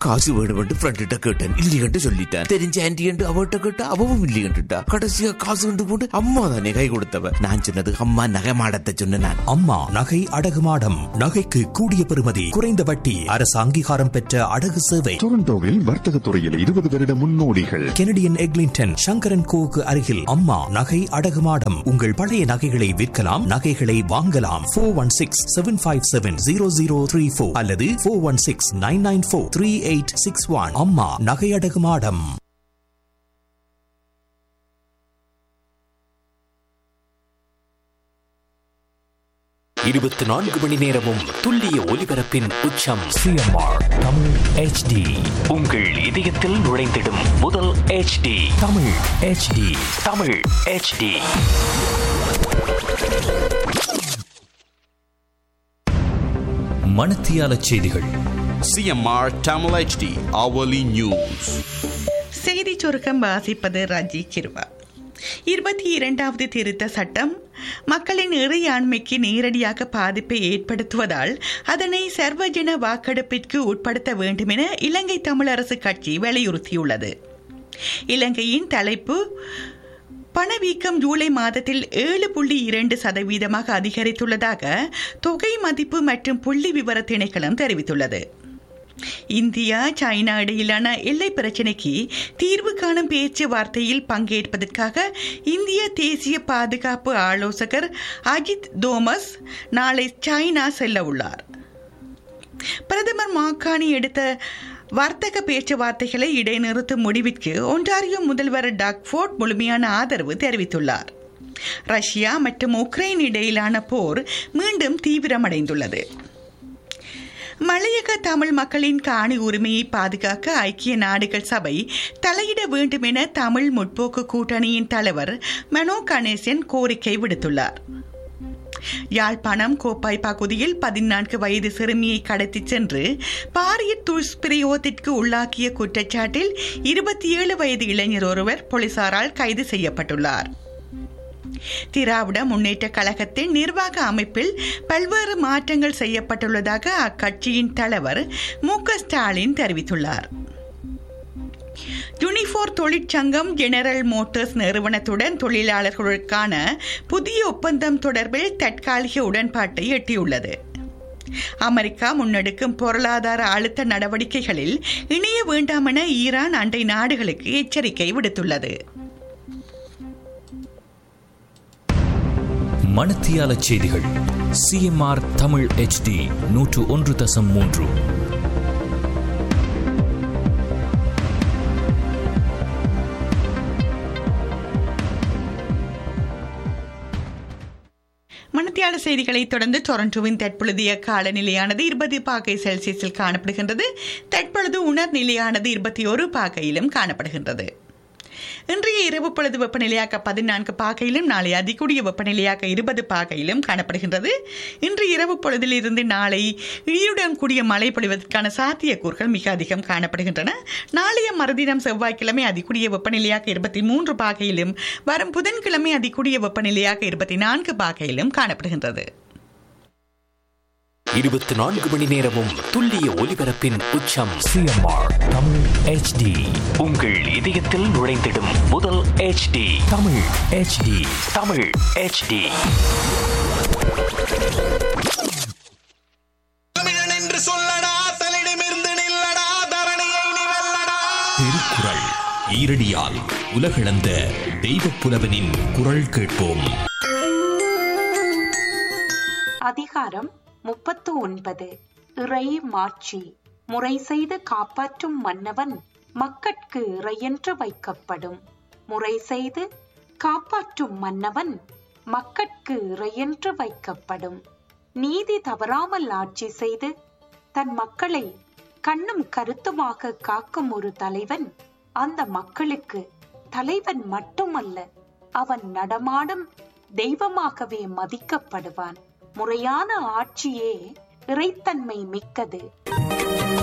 காசு வேணுமென்று ஃப்ரெண்ட்ட கேட்டேன் இல்லையென்று சொல்லிட்டேன் தெரிஞ்ச ஆன்டி என்று அவட்ட கேட்டா அவவும் இல்லையென்றுட்டா கடைசியா காசு கொண்டு போட்டு அம்மா தானே கை கொடுத்தவ நான் சொன்னது அம்மா நகைமாடத்தை சொன்னேன் நான் அம்மா நகை அடகு மாடம் நகைக்கு கூடிய பெறுமதி குறைந்த வட்டி அரசு அங்கீகாரம் பெற்ற அடகு சேவை டொரண்டோவில் வர்த்தக துறையில் இருபது வருட முன்னோடிகள் கெனடியன் எக்லிங்டன் சங்கரன் கோவுக்கு அருகில் அம்மா நகை அடகு மாடம் உங்கள் பழைய நகைகளை விற்கலாம் நகைகளை வாங்கலாம் four one six seven five seven zero zero three four அல்லது four one six nine nine four three eight six one அம்மா நகை அடகு மாடம் இருபத்தி நான்கு மணி நேரமும் துல்லிய ஒலிபரப்பின் உச்சம் சிஎம்ஆர் தமிழ் ஹெச்டி உங்கள் இதயத்தில் நுழைந்திடும் முதல் HD Tamil HD Tamil HD மணத்தியால செய்திகள் CMR Tamil HD hourly news. செய்தி சுருக்கம் வாசிப்பது ரஜி கிருவா இருபத்தி இரண்டாவது திருத்த சட்டம் மக்களின் இறையாண்மைக்கு நேரடியாக பாதிப்பை ஏற்படுத்துவதால் அதனை சர்வஜன வாக்கெடுப்பிற்கு உட்படுத்த வேண்டும் என இலங்கை தமிழரசு கட்சி வலியுறுத்தியுள்ளது இலங்கையின் தலைப்பு பணவீக்கம் ஜூலை மாதத்தில் ஏழு புள்ளி இரண்டு சதவீதமாக அதிகரித்துள்ளதாக தொகை மதிப்பு மற்றும் புள்ளி விவர திணைக்களம் தெரிவித்துள்ளது இந்தியா சைனா இடையிலான எல்லை பிரச்சினைக்கு தீர்வு காணும் பேச்சுவார்த்தையில் பங்கேற்பதற்காக இந்திய தேசிய பாதுகாப்பு ஆலோசகர் அஜித் தோமஸ் நாளை சைனா செல்ல உள்ளார் பிரதமர் மாக்கானி எடுத்த வர்த்தக பேச்சுவார்த்தைகளை இடைநிறுத்தும் முடிவிற்கு ஒன்டாரியோ முதல்வர் டாக்ஃபோர்ட் முழுமையான ஆதரவு தெரிவித்துள்ளார் ரஷ்யா மற்றும் உக்ரைன் இடையிலான போர் மீண்டும் தீவிரமடைந்துள்ளது மலையக தமிழ் மக்களின் காணி உரிமையை பாதுகாக்க ஐக்கிய நாடுகள் சபை தலையிட வேண்டும் என தமிழ் முற்போக்கு கூட்டணியின் தலைவர் மனோ கணேசன் கோரிக்கை விடுத்துள்ளார் யாழ்ப்பாணம் கோப்பாய் பகுதியில் பதினான்கு வயது சிறுமியை கடத்திச் சென்று பாரிய துஷ்பிரயோகத்திற்கு உள்ளாக்கிய குற்றச்சாட்டில் இருபத்தி ஏழு வயது இளைஞர் ஒருவர் போலீசாரால் கைது செய்யப்பட்டுள்ளார் திராவிட முன்னேற்ற கழகத்தின் நிர்வாக அமைப்பில் பல்வேறு மாற்றங்கள் செய்யப்பட்டுள்ளதாக அக்கட்சியின் தலைவர் மு க ஸ்டாலின் தெரிவித்துள்ளார் யூனிஃபோர் தொழிற்சங்கம் ஜெனரல் மோட்டார்ஸ் நிறுவனத்துடன் தொழிலாளர்களுக்கான புதிய ஒப்பந்தம் தொடர்பில் தற்காலிக உடன்பாட்டை எட்டியுள்ளது அமெரிக்கா முன்னெடுக்கும் பொருளாதார அழுத்த நடவடிக்கைகளில் இணைய வேண்டாம் என ஈரான் அண்டை நாடுகளுக்கு எச்சரிக்கை விடுத்துள்ளது மணத்தியால செய்திகள் சிஎம்ஆர் தமிழ் ஹெச்டி நூற்று ஒன்று தசம் மூன்று மணத்தியாள செய்திகளை தொடர்ந்து டொரண்டோவின் தற்பொழுதைய காலநிலையானது இருபது பாகை செல்சியஸில் காணப்படுகின்றது தற்பொழுது உணர் நிலையானது இருபத்தி ஒரு பாகையிலும் காணப்படுகின்றது இன்றைய இரவு பொழுது வெப்பநிலையாக பதினான்கு பாகையிலும் நாளை அதிகூடிய வெப்பநிலையாக இருபது பாகையிலும் காணப்படுகின்றது இன்று இரவு பொழுதில் இருந்து நாளை இடியுடன் கூடிய மழை பொழிவதற்கான சாத்தியக்கூறுகள் மிக அதிகம் காணப்படுகின்றன நாளைய மறுதினம் செவ்வாய்க்கிழமை அதிகூடிய வெப்பநிலையாக இருபத்தி மூன்று பாகையிலும் வரும் புதன்கிழமை அதிகூடிய வெப்பநிலையாக இருபத்தி நான்கு பாகையிலும் காணப்படுகின்றது இருபத்தி நான்கு மணி நேரமும் துல்லிய ஒலிபரப்பின் உச்சம் சிஎம்ஆர் தமிழ் ஹெச்டி உங்கள் இதயத்தில் நுழைந்திடும் முதல் HD Tamil HD Tamil HD தமிழன் என்று சொல்லடா தலிடமிருந்து நில்லடா தரணியை நீ வெல்லடா திருக்குறள் ஈரடியால் உலகளந்த தெய்வப் புலவனின் குரல் கேட்போம் அதிகாரம் முப்பத்து ஒன்பது இறை மாட்சி முறை செய்து காப்பாற்றும் மன்னவன் மக்கட்கு இறையென்று வைக்கப்படும் முறை செய்து காப்பாற்றும் மன்னவன் மக்கட்கு இறையென்று வைக்கப்படும் நீதி தவறாமல் ஆட்சி செய்து தன் மக்களை கண்ணும் கருத்துமாக காக்கும் ஒரு தலைவன் அந்த மக்களுக்கு தலைவன் மட்டுமல்ல அவன் நடமாடும் தெய்வமாகவே மதிக்கப்படுவான் முறையான ஆட்சியே இறைத்தன்மை மிக்கது